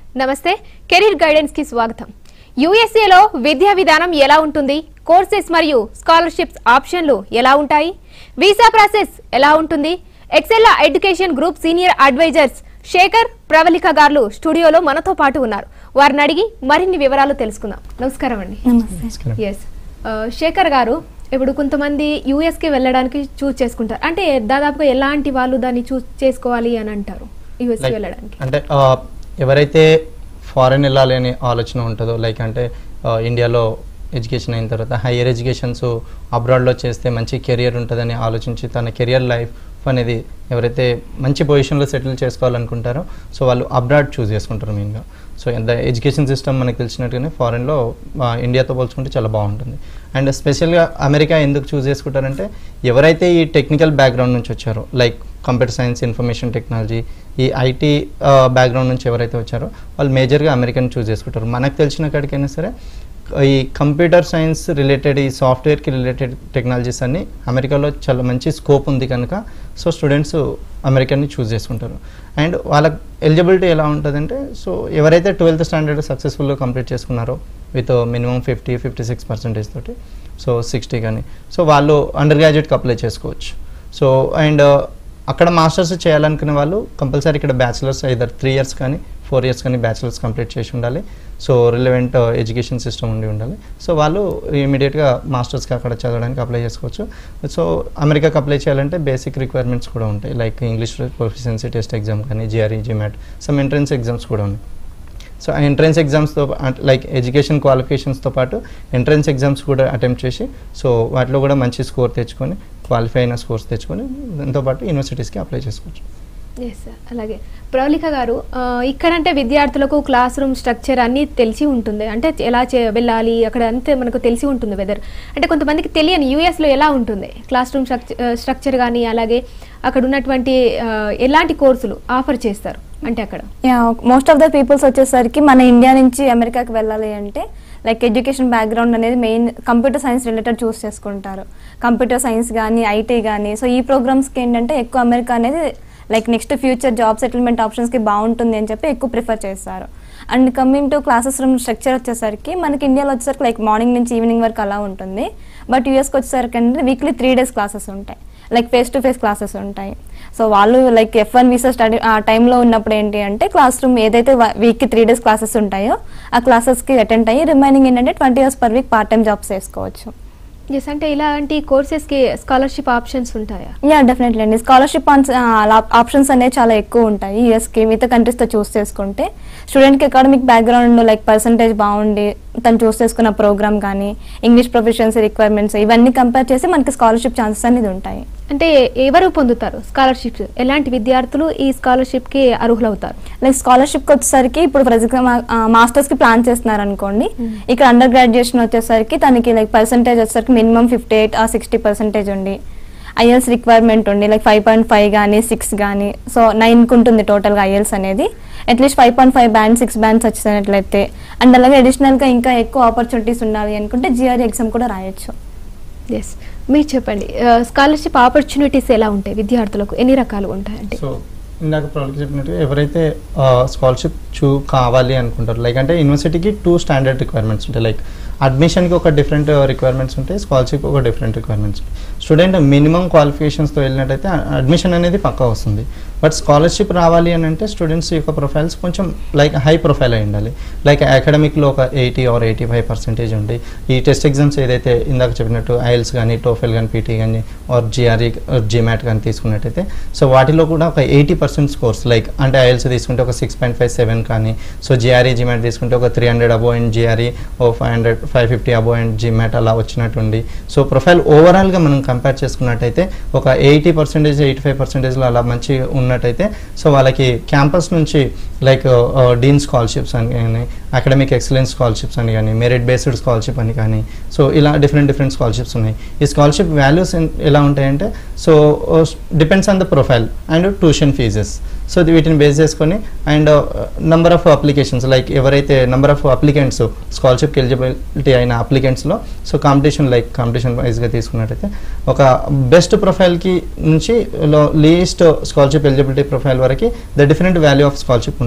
నమస్తే career guidance కి స్వాగతం యుఎస్ఏలో విద్యా విధానం ఎలా ఉంటుంది కోర్సెస్ మరియు స్కాలర్షిప్స్ ఆప్షన్లు ఎలా ఉంటాయి వీసా ప్రాసెస్ ఎలా ఉంటుంది Excella education group senior advisors Shekhar Pravalika garu స్టూడియోలో మనతో పాటు ఉన్నారు వారిని అడిగి మరిన్ని వివరాలు తెలుసుకుందాం నమస్కారం అండి నమస్తే ఎస్ శేఖర్ గారు ఇప్పుడు కొంతమంది యుఎస్ కి వెళ్ళడానికి చూస్ చేసుకుంటారు అంటే దాదాపుగా ఎలాంటి వాళ్ళు దాన్ని చూస్ చేసుకోవాలి అని అంటారు యుఎస్ కి Like, వెళ్ళడానికి అంటే ఆ, ఎవరైతే ఫారెన్ వెళ్ళాలి అనే ఆలోచన ఉంటుందో లైక్ అంటే ఆ, ఇండియాలో ఎడ్యుకేషన్ అయిన తర్వాత హైయర్ ఎడ్యుకేషన్స్ అబ్రాడ్లో చేస్తే మంచి కెరియర్ ఉంటుందని ఆలోచించి తన కెరియర్ లైఫ్ అనేది ఎవరైతే మంచి పొజిషన్లో సెటిల్ చేసుకోవాలనుకుంటారో సో వాళ్ళు అబ్రాడ్ చూస్ చేసుకుంటారు మెయిన్గా సో ద ఎడ్యుకేషన్ సిస్టమ్ మనకు తెలిసినట్టుగానే ఫారెన్లో ఇండియాతో పోల్చుకుంటే చాలా బాగుంటుంది అండ్ స్పెషల్గా అమెరికా ఎందుకు చూస్ చేసుకుంటారంటే ఎవరైతే ఈ టెక్నికల్ బ్యాక్గ్రౌండ్ నుంచి వచ్చారో like computer science information technology ఈ ఐటీ బ్యాక్గ్రౌండ్ నుంచి ఎవరైతే వచ్చారో వాళ్ళు మేజర్గా అమెరికన్ చూస్ చేసుకుంటారు మనకు తెలిసిన కాడికైనా సరే ఈ కంప్యూటర్ సైన్స్ రిలేటెడ్ ఈ సాఫ్ట్వేర్కి రిలేటెడ్ టెక్నాలజీస్ అన్ని అమెరికాలో చాలా మంచి స్కోప్ ఉంది కనుక సో స్టూడెంట్స్ అమెరికన్ని చూస్ చేసుకుంటారు అండ్ వాళ్ళకి ఎలిజిబిలిటీ ఎలా ఉంటుందంటే సో ఎవరైతే ట్వెల్త్ స్టాండర్డ్ సక్సెస్ఫుల్గా కంప్లీట్ చేసుకున్నారో with minimum fifty fifty six percentage తోటి సో సిక్స్టీ కానీ సో వాళ్ళు అండర్ గ్రాడ్యుయేట్కి అప్లై చేసుకోవచ్చు సో అండ్ అక్కడ మాస్టర్స్ చేయాలనుకునే వాళ్ళు కంపల్సరీ ఇక్కడ బ్యాచిలర్స్ ఐదర్ త్రీ ఇయర్స్ కానీ ఫోర్ ఇయర్స్ కానీ బ్యాచిలర్స్ కంప్లీట్ చేసి ఉండాలి సో రిలవెంట్ ఎడ్యుకేషన్ సిస్టమ్ ఉండి ఉండాలి సో వాళ్ళు ఇమీడియట్గా మాస్టర్స్కి అక్కడ చదవడానికి అప్లై చేసుకోవచ్చు సో అమెరికాకి అప్లై చేయాలంటే బేసిక్ రిక్వైర్మెంట్స్ కూడా ఉంటాయి like English proficiency test exam కానీ GRE GMAT some entrance exams కూడా ఉన్నాయి సో ఆ ఎంట్రన్స్ ఎగ్జామ్స్తో లైక్ ఎడ్యుకేషన్ క్వాలిఫికేషన్స్తో పాటు ఎంట్రన్స్ ఎగ్జామ్స్ కూడా అటెంప్ట్ చేసి సో వాటిలో కూడా మంచి స్కోర్ తెచ్చుకొని క్వాలిఫై అయిన స్కోర్స్ తెచ్చుకొని దాంతోపాటు యూనివర్సిటీస్కి అప్లై చేసుకోవచ్చు ఎస్ అలాగే ప్రవళిక గారు ఆ, ఇక్కడంటే విద్యార్థులకు క్లాస్ రూమ్ స్ట్రక్చర్ అన్నీ తెలిసి ఉంటుంది అంటే ఎలా చే వెళ్ళాలి అక్కడ అంతే మనకు తెలిసి ఉంటుంది వెదర్ అంటే కొంతమందికి తెలియని యూఎస్లో ఎలా ఉంటుంది క్లాస్ రూమ్ స్ట్రక్చర్ కానీ అలాగే అక్కడ ఉన్నటువంటి ఆ, ఎలాంటి కోర్సులు ఆఫర్ చేస్తారు అంటే అక్కడ yeah most of the peoples వచ్చేసరికి మన ఇండియా నుంచి అమెరికాకి వెళ్ళాలి అంటే లైక్ ఎడ్యుకేషన్ బ్యాక్గ్రౌండ్ అనేది main computer science related choose చేసుకుంటారు కంప్యూటర్ సైన్స్ కానీ ఐటీ కానీ సో ఈ ప్రోగ్రామ్స్కి ఏంటంటే ఎక్కువ అమెరికా అనేది like next future job settlement ఆప్షన్స్కి బాగుంటుంది అని చెప్పి ఎక్కువ ప్రిఫర్ చేస్తారు and coming to classes room structure వచ్చేసరికి మనకి ఇండియాలో వచ్చేసరికి లైక్ మార్నింగ్ నుంచి ఈవినింగ్ వరకు అలా ఉంటుంది బట్ యూఎస్కి వచ్చేసరికి అంటే వీక్లీ త్రీ డేస్ క్లాసెస్ ఉంటాయి like face to face classes ఉంటాయి సో వాళ్ళు like F one visa study ఆ టైంలో ఉన్నప్పుడు ఏంటి అంటే క్లాస్ రూమ్ ఏదైతే వీక్కి త్రీ డేస్ క్లాసెస్ ఉంటాయో ఆ క్లాసెస్కి అటెండ్ అయ్యి రిమైనింగ్ ఏంటంటే twenty years per week part time jobs చేసుకోవచ్చు ఎస్ అంటే ఇలాంటి కోర్సెస్కి స్కాలర్షిప్ ఆప్షన్స్ ఉంటాయా యా డెఫినెట్లీ అండి స్కాలర్షిప్ ఆప్షన్స్ అనేవి చాలా ఎక్కువ ఉంటాయి యూఎస్కి మిగతా కంట్రీస్తో చూస్ చేసుకుంటే స్టూడెంట్కి అకాడమిక్ బ్యాక్గ్రౌండ్ లైక్ పర్సంటేజ్ బాగుండి తను చూస్ చేసుకున్న ప్రోగ్రామ్ కానీ ఇంగ్లీష్ ప్రొఫిషియన్సీ రిక్వైర్మెంట్స్ ఇవన్నీ కంపేర్ చేసి మనకి స్కాలర్షిప్ ఛాన్సెస్ అనేది ఉంటాయి అంటే ఎవరు పొందుతారు స్కాలర్షిప్స్ ఎలాంటి విద్యార్థులు ఈ స్కాలర్షిప్కి అర్హులవుతారు లైక్ స్కాలర్షిప్కి వచ్చేసరికి ఇప్పుడు ఫర్ ఎగ్జాంపుల్ మాస్టర్స్కి ప్లాన్ చేస్తున్నారు అనుకోండి ఇక్కడ అండర్ గ్రాడ్యుయేషన్ వచ్చేసరికి తనకి లైక్ పర్సంటేజ్ వచ్చేసరికి మినిమం ఫిఫ్టీ ఎయిట్ ఆ సిక్స్టీ పర్సెంటేజ్ ఉండి ఐఎల్స్ రిక్వైర్మెంట్ ఉండి లైక్ ఫైవ్ పాయింట్ ఫైవ్ కానీ సిక్స్ కానీ సో నైన్కి ఉంటుంది టోటల్గా ఐఎల్స్ అనేది at least five point five band six bands వచ్చినట్లయితే అండ్ అలాగే అడిషనల్గా ఇంకా ఎక్కువ ఆపర్చునిటీస్ ఉండాలి అనుకుంటే జిఆర్ఈ ఎగ్జామ్ కూడా రాయొచ్చు ఎస్ మీరు చెప్పండి స్కాలర్షిప్ ఆపర్చునిటీస్ ఎలా ఉంటాయి విద్యార్థులకు ఎన్ని రకాలు ఉంటాయి అంటే సో ఇందాక ప్రాబ్లమ్ చెప్పినట్టు ఎవరైతే స్కాలర్షిప్ చూ కావాలి అనుకుంటారు లైక్ అంటే యూనివర్సిటీకి టూ స్టాండర్డ్ రిక్వైర్మెంట్స్ ఉంటాయి లైక్ అడ్మిషన్కి ఒక డిఫరెంట్ రిక్వైర్మెంట్స్ ఉంటాయి స్కాలర్షిప్ ఒక డిఫరెంట్ రిక్వైర్మెంట్స్ స్టూడెంట్ మినిమం క్వాలిఫికేషన్స్తో వెళ్ళినట్టయితే అడ్మిషన్ అనేది పక్కా వస్తుంది బట్ స్కాలర్షిప్ రావాలి అని అంటే స్టూడెంట్స్ యొక్క ప్రొఫైల్స్ కొంచెం లైక్ హై ప్రొఫైల్ అయి ఉండాలి లైక్ అకాడమిక్లో ఒక eighty or eighty five percentage ఉండి ఈ టెస్ట్ ఎగ్జామ్స్ ఏదైతే ఇందాక చెప్పినట్టు ఐఎల్స్ కానీ టోఫెల్ కానీ పీటీ కానీ ఆర్ జిఆర్ఈ జిమాట్ కానీ తీసుకున్నట్టయితే సో వాటిలో కూడా ఒక ఎయిటీ పర్సెంట్ స్కోర్స్ లైక్ అంటే ఐఎల్స్ తీసుకుంటే ఒక సిక్స్ పాయింట్ ఫైవ్ సెవెన్ కానీ సో జిఆర్ఈ జిమాట్ తీసుకుంటే ఒక three hundred above and GRE or five hundred five fifty above and GMAT అలా వచ్చినట్టుండి సో ప్రొఫైల్ ఓవరాల్గా మనం కంపేర్ చేసుకున్నట్టయితే ఒక ఎయిటీ పర్సెంటేజ్ ఎయిటీ ఫైవ్ పర్సెంటేజ్లో అలా మంచి ఉన్నట్టయితే సో వాళ్ళకి క్యాంపస్ నుంచి లైక్ డీన్ స్కాలర్షిప్స్ అని కానీ అకాడమిక్ ఎక్సలెన్స్ స్కాలర్షిప్స్ అని కానీ మెరిట్ బేస్డ్ స్కాలర్షిప్ అని కానీ సో ఇలా డిఫరెంట్ డిఫరెంట్ స్కాలర్షిప్స్ ఉన్నాయి ఈ స్కాలర్షిప్ వాల్యూస్ ఎలా ఉంటాయంటే so depends on the profile and tuition fees so ఇది వీటిని బేస్ చేసుకొని and number of applications like ఎవరైతే నంబర్ ఆఫ్ అప్లికెంట్స్ స్కాలర్షిప్కి ఎలిజిబిలిటీ అయిన అప్లికెంట్స్లో సో కాంపిటీషన్ లైక్ కాంపిటీషన్ వైజ్గా తీసుకున్నట్టయితే ఒక బెస్ట్ ప్రొఫైల్కి నుంచి లీస్ట్ స్కాలర్షిప్ ఎలిజిబిలిటీ ప్రొఫైల్ వరకు the different value of scholarship ఉంటుంది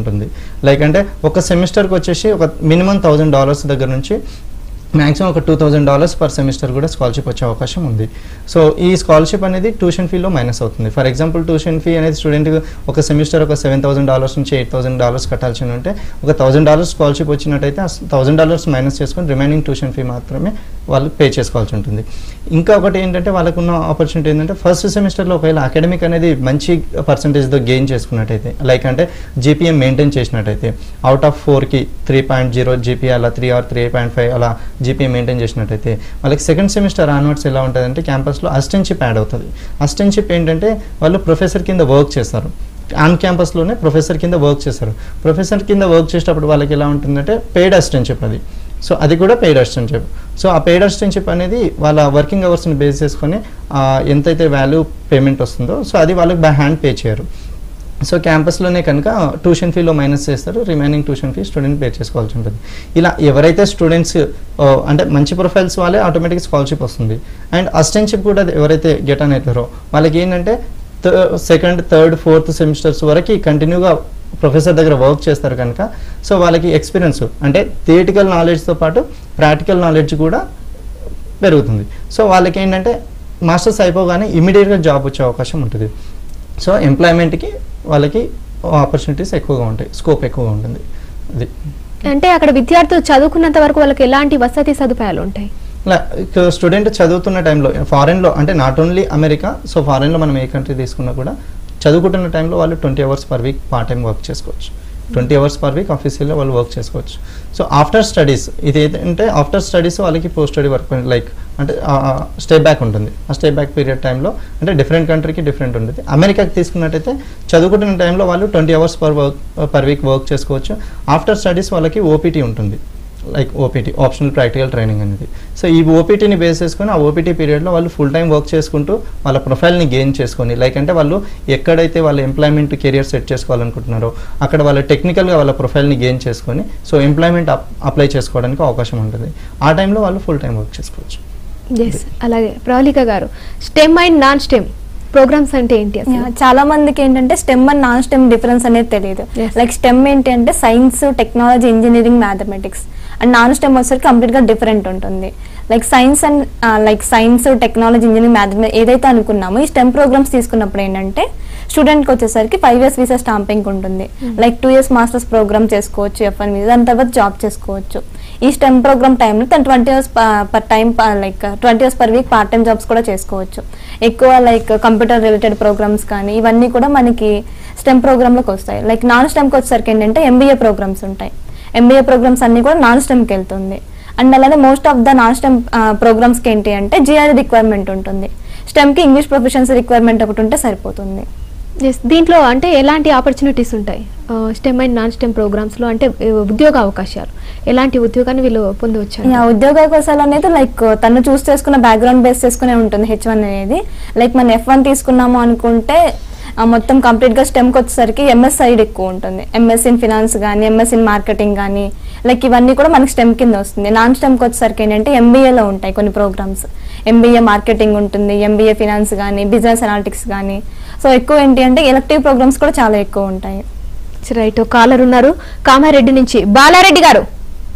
ఉంటుంది లైక్ అంటే ఒక సెమిస్టర్కి వచ్చేసి ఒక మినిమం థౌజండ్ డాలర్స్ దగ్గర నుంచి మ్యాక్సిమం ఒక two thousand dollars per semester కూడా స్కాలర్షిప్ వచ్చే అవకాశం ఉంది సో ఈ స్కాలర్షిప్ అనేది ట్యూషన్ ఫీలో మైనస్ అవుతుంది ఫర్ ఎగ్జాంపుల్ ట్యూషన్ ఫీ అనేది స్టూడెంట్ ఒక సెమిస్టర్ ఒక సెవెన్ థౌసండ్ డాలర్స్ నుంచి ఎయిట్ థౌసండ్ డాలర్స్ కట్టాల్సి ఉంటే ఒక థౌసండ్ డాలర్స్ స్కాలర్షిప్ వచ్చినట్టయితే ఆ థౌసండ్ డాలర్స్ మైనస్ చేసుకొని రిమైనింగ్ ట్యూషన్ ఫీ మాత్రమే వాళ్ళు పే చేసుకోవాల్సి ఉంటుంది ఇంకా ఒకటి ఏంటంటే వాళ్ళకున్న ఆపర్చునిటీ ఏంటంటే ఫస్ట్ సెమిస్టర్లో ఒకవేళ అకాడమిక్ అనేది మంచి పర్సంటేజ్తో గెయిన్ చేసుకున్నట్టయితే లైక్ అంటే జీపీఎం మెయింటైన్ చేసినట్టయితే అవుట్ ఆఫ్ ఫోర్కి త్రీ పాయింట్ జీరో జీపీ అలా three or three point five అలా జీపీఎం మెయింటైన్ చేసినట్టయితే వాళ్ళకి సెకండ్ సెమిస్టర్ ఆన్వర్డ్స్ ఎలా ఉంటుందంటే క్యాంపస్లో అసిస్టెంట్షిప్ యాడ్ అవుతుంది అసిస్టెంట్షిప్ ఏంటంటే వాళ్ళు ప్రొఫెసర్ కింద వర్క్ చేస్తారు ఆన్ క్యాంపస్లోనే ప్రొఫెసర్ కింద వర్క్ చేస్తారు ప్రొఫెసర్ కింద వర్క్ చేసేటప్పుడు వాళ్ళకి ఎలా ఉంటుందంటే పెయిడ్ అసిస్టెంట్షిప్ అది సో అది కూడా పెయిడ్ అసిస్టెంట్షిప్ సో ఆ పెయిడ్ అసిస్టెంట్షిప్ అనేది వాళ్ళ వర్కింగ్ అవర్స్ని బేస్ చేసుకొని ఆ, ఎంతైతే వాల్యూ పేమెంట్ వస్తుందో సో అది వాళ్ళకి బై హ్యాండ్ పే చేయరు సో క్యాంపస్లోనే కనుక ట్యూషన్ ఫీలో మైనస్ చేస్తారు remaining tuition fee student pay చేసుకోవాల్సి ఉంటుంది ఇలా ఎవరైతే స్టూడెంట్స్ అంటే మంచి ప్రొఫైల్స్ వాళ్ళే ఆటోమేటిక్ స్కాలర్షిప్ వస్తుంది అండ్ అసిస్టెంట్షిప్ కూడా ఎవరైతే గెట్ అని అవుతారో వాళ్ళకి ఏంటంటే సెకండ్ థర్డ్ ఫోర్త్ సెమిస్టర్స్ వరకు కంటిన్యూగా ప్రొఫెసర్ దగ్గర వర్క్ చేస్తారు కనుక సో వాళ్ళకి ఎక్స్పీరియన్స్ అంటే థియేటికల్ నాలెడ్జ్తో పాటు ప్రాక్టికల్ నాలెడ్జ్ కూడా పెరుగుతుంది సో వాళ్ళకి ఏంటంటే మాస్టర్స్ అయిపోగానే ఇమీడియట్గా జాబ్ వచ్చే అవకాశం ఉంటుంది సో ఎంప్లాయ్మెంట్కి వాళ్ళకి ఆపర్చునిటీస్ ఎక్కువగా ఉంటాయి స్కోప్ ఎక్కువగా ఉంటుంది అది అంటే అక్కడ విద్యార్థులు చదువుకున్నంత వరకు వాళ్ళకి ఎలాంటి వసతి సదుపాయాలు ఉంటాయి స్టూడెంట్ చదువుతున్న టైంలో ఫారెన్లో అంటే నాట్ ఓన్లీ అమెరికా సో ఫారెన్లో మనం ఏ కంట్రీ తీసుకున్నా కూడా చదువుకుంటున్న టైంలో వాళ్ళు twenty hours per week part time work చేసుకోవచ్చు ట్వంటీ అవర్స్ పర్ వీక్ ఆఫీషియల్లో వాళ్ళు వర్క్ చేసుకోవచ్చు సో ఆఫ్టర్ స్టడీస్ ఇది ఏంటంటే ఆఫ్టర్ స్టడీస్ వాళ్ళకి పోస్ట్ స్టడీ వర్క్ లైక్ అంటే స్టే బ్యాక్ ఉంటుంది ఆ స్టే బ్యాక్ పీరియడ్ టైంలో అంటే డిఫరెంట్ కంట్రీకి డిఫరెంట్ ఉంటుంది అమెరికాకి తీసుకున్నట్టయితే చదువుకుంటున్న టైంలో వాళ్ళు twenty hours per work per week work చేసుకోవచ్చు ఆఫ్టర్ స్టడీస్ వాళ్ళకి ఓపీటీ ఉంటుంది like OPT optional practical training అనేది సో ఈ ఓపీటీని బేస్ చేసుకొని ఆ ఓపీటీ పీరియడ్లో వాళ్ళు ఫుల్ టైం వర్క్ చేసుకుంటూ వాళ్ళ ప్రొఫైల్ని గెయిన్ చేసుకొని లైక్ అంటే వాళ్ళు ఎక్కడైతే వాళ్ళ ఎంప్లాయ్మెంట్ కెరియర్ సెట్ చేసుకోవాలనుకుంటున్నారో అక్కడ వాళ్ళ టెక్నికల్గా వాళ్ళ ప్రొఫైల్ని గెయిన్ చేసుకొని సో ఎంప్లాయ్మెంట్ అప్లై చేసుకోవడానికి అవకాశం ఉంటుంది ఆ టైంలో వాళ్ళు ఫుల్ టైం వర్క్ చేసుకోవచ్చు ఎస్ అలాగే ప్రవళిక గారు STEM and non STEM programs అంటే ఏంటి అసలు Yeah, చాలా మందికి ఏంటంటే STEM and non STEM difference అనేది తెలియదు Yes. లైక్ స్టెమ్ ఏంటి అంటే science technology engineering mathematics and non STEM వచ్చేసరికి కంప్లీట్ గా డిఫరెంట్ ఉంటుంది like science and like science technology engineering mathematics ఏదైతే అనుకున్నామో ఈ స్టెమ్ ప్రోగ్రామ్స్ తీసుకున్నప్పుడు ఏంటంటే స్టూడెంట్కి వచ్చేసరికి ఫైవ్ ఇయర్స్ వీసా స్టాంపింగ్ ఉంటుంది like two years masters program చేసుకోవచ్చు ఎఫ్ఎన్ వీసా దాని తర్వాత జాబ్ చేసుకోవచ్చు ఈ స్టెమ్ ప్రోగ్రామ్ టైంలో తను twenty years per time like twenty years per week part time jobs కూడా చేసుకోవచ్చు ఎక్కువ లైక్ కంప్యూటర్ రిలేటెడ్ ప్రోగ్రామ్స్ కానీ ఇవన్నీ కూడా మనకి స్టెమ్ ప్రోగ్రామ్లోకి వస్తాయి లైక్ నాన్ స్టెమ్కి వచ్చేసరికి ఏంటంటే ఎంబీఏ ప్రోగ్రామ్స్ ఉంటాయి ఎంబీఏ ప్రోగ్రామ్స్ అన్ని కూడా నాన్ స్టెమ్కి వెళ్తుంది అండ్ అలానే most of the non STEM ప్రోగ్రామ్స్కి ఏంటి అంటే జిఆర్ రిక్వైర్మెంట్ ఉంటుంది స్టెమ్కి ఇంగ్లీష్ ప్రొఫెషన్సీ రిక్వైర్మెంట్ ఒకటి ఉంటే సరిపోతుంది ఎస్ దీంట్లో అంటే ఎలాంటి ఆపర్చునిటీస్ ఉంటాయి స్టెమ్ అండ్ నాన్ స్టెమ్ ప్రోగ్రామ్స్లో అంటే ఆ, ఉద్యోగ అవకాశాలు ఎలాంటి ఉద్యోగాన్ని వీళ్ళు పొందవచ్చు యా ఉద్యోగ అవకాశాలు అనేది లైక్ తను చూస్ చేసుకున్న బ్యాక్గ్రౌండ్ బేస్ చేసుకునే ఉంటుంది హెచ్ వన్ అనేది లైక్ మనం ఎఫ్ వన్ తీసుకున్నాము అనుకుంటే ఆ, మొత్తం కంప్లీట్ గా స్టెమ్కి వచ్చేసరికి ఎంఎస్ సైడ్ ఎక్కువ ఉంటుంది ఎంఎస్ ఇన్ ఫినాన్స్ కానీ ఎంఎస్ ఇన్ మార్కెటింగ్ కానీ లైక్ ఇవన్నీ కూడా మనకి స్టెమ్ కింద వస్తుంది నాన్ స్టెమ్కి వచ్చేసరికి ఏంటంటే ఎంబీఏలో ఉంటాయి కొన్ని ప్రోగ్రామ్స్ ఎంబీఏ మార్కెటింగ్ ఉంటుంది ఎంబీఏ ఫినాన్స్ కానీ బిజినెస్ అనాలిటిక్స్ కానీ సో ఎక్కువ ఏంటి అంటే ఎలక్టివ్ ప్రోగ్రామ్స్ కూడా చాలా ఎక్కువ ఉంటాయి రైట్ కాలర్ ఉన్నారు కామారెడ్డి నుంచి బాలారెడ్డి గారు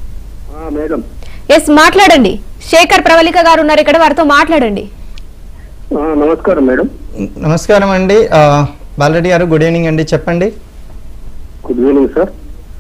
ఆ, మేడం ఎస్ మాట్లాడండి శేఖర్ ప్రవళిక గారు ఉన్నారు ఇక్కడ వారితో మాట్లాడండి ఆ, నమస్కారం మేడం నమస్కారం అండి ఆ, బాలరెడ్డి గారు గుడ్ ఈవినింగ్ అండి చెప్పండి గుడ్ ఈవినింగ్ సార్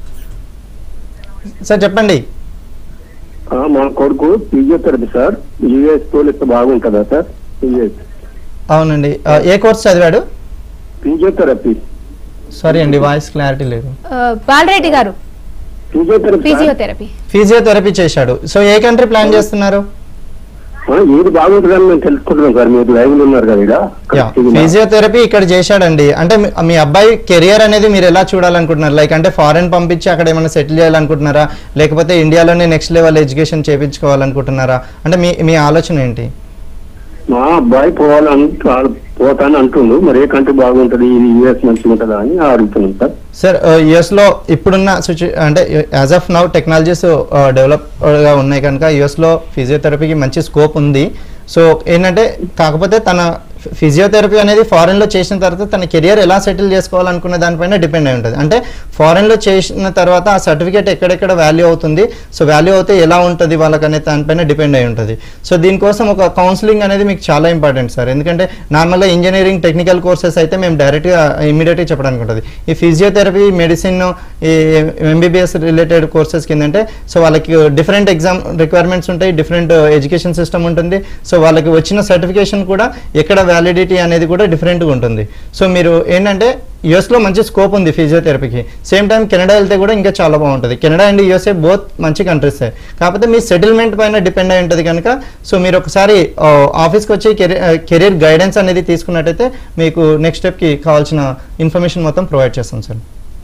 సార్ చెప్పండి ఆ, మా కొడుకు ఫిజియోథెరపీ సార్ యూఎస్ పోలిస్తే బాగుంటుందా సార్ యూఎస్ అవునండి ఆ, ఏ కోర్స్ చదివాడు ఫిజియోథెరపీ సారీ అండి వాయిస్ క్లారిటీ లేదు ఆ, బాలరెడ్డి గారు ఫిజియోథెరపీ సార్. ఫిజియోథెరపీ ఫిజియోథెరపీ చేశాడు సో ఏ కంట్రీ ప్లాన్ చేస్తున్నారు ఆ, ఏది బాగుంటుందని మేము తెలుసుకుంటున్నాం సార్ మీరు లైవ్ లో ఉన్నారు కదా యా ఇక్కడ ఫిజియోథెరపీ ఇక్కడ చేశాడండి అంటే మీ- మీ అబ్బాయి కెరియర్ అనేది మీరు ఎలా చూడాలనుకుంటున్నారు లైక్ అంటే ఫారెన్ పంపించి అక్కడ ఏమైనా సెటిల్ చేయాలనుకుంటున్నారా లేకపోతే ఇండియాలోనే నెక్స్ట్ లెవెల్ ఎడ్యుకేషన్ చేయించుకోవాలనుకుంటున్నారా అంటే మీ మీ ఆలోచన ఏంటి మా అబ్బాయి పోవాలని పోతాను అంటుండు మరి ఏ కంట్రీ బాగుంటది ఇది యూఎస్ మంచిగా ఉంటుందా అని అడుగుతున్నాం సార్ సార్ యుఎస్ లో ఇప్పుడున్న సిచ్యు అంటే as of now technologies develop గా ఉన్నాయి కనుక యుఎస్ లో ఫిజియోథెరపీకి మంచి స్కోప్ ఉంది సో ఏంటంటే కాకపోతే తన ఫిజియోథెరపీ అనేది ఫారెన్లో చేసిన తర్వాత తన కెరియర్ ఎలా సెటిల్ చేసుకోవాలనుకున్న దానిపైన డిపెండ్ అయి ఉంటుంది అంటే ఫారెన్లో చేసిన తర్వాత ఆ సర్టిఫికేట్ ఎక్కడెక్కడ వాల్యూ అవుతుంది సో వాల్యూ అవుతే ఎలా ఉంటుంది వాళ్ళకనే దానిపైన డిపెండ్ అయి ఉంటుంది సో దీనికోసం ఒక కౌన్సిలింగ్ అనేది మీకు చాలా ఇంపార్టెంట్ సార్ ఎందుకంటే నార్మల్గా ఇంజనీరింగ్ టెక్నికల్ కోర్సెస్ అయితే మేము డైరెక్ట్గా ఇమీడియట్గా చెప్పడానికి ఉంటుంది ఈ ఫిజియోథెరపీ మెడిసిన్ ఈ ఎంబీబీఎస్ రిలేటెడ్ కోర్సెస్ కిందంటే సో వాళ్ళకి డిఫరెంట్ ఎగ్జామ్ రిక్వైర్మెంట్స్ ఉంటాయి డిఫరెంట్ ఎడ్యుకేషన్ సిస్టమ్ ఉంటుంది సో వాళ్ళకి వచ్చిన సర్టిఫికేషన్ కూడా ఎక్కడ వ్యాలిడిటీ అనేది కూడా డిఫరెంట్గా ఉంటుంది సో మీరు ఏంటంటే యుఎస్లో మంచి స్కోప్ ఉంది ఫిజియోథెరపీకి సేమ్ టైం కెనడా వెళ్తే కూడా ఇంకా చాలా బాగుంటుంది కెనడా అండ్ యుఎస్ఏ బోత్ మంచి కంట్రీస్ కాకపోతే మీ సెటిల్మెంట్ పైన డిపెండ్ అయి ఉంటుంది కనుక సో మీరు ఒకసారి ఆ, ఆఫీస్కి వచ్చి కెరీర్ కెరీర్ గైడెన్స్ అనేది తీసుకున్నట్టయితే మీకు నెక్స్ట్ స్టెప్కి కావాల్సిన ఇన్ఫర్మేషన్ మొత్తం ప్రొవైడ్ చేస్తాం సార్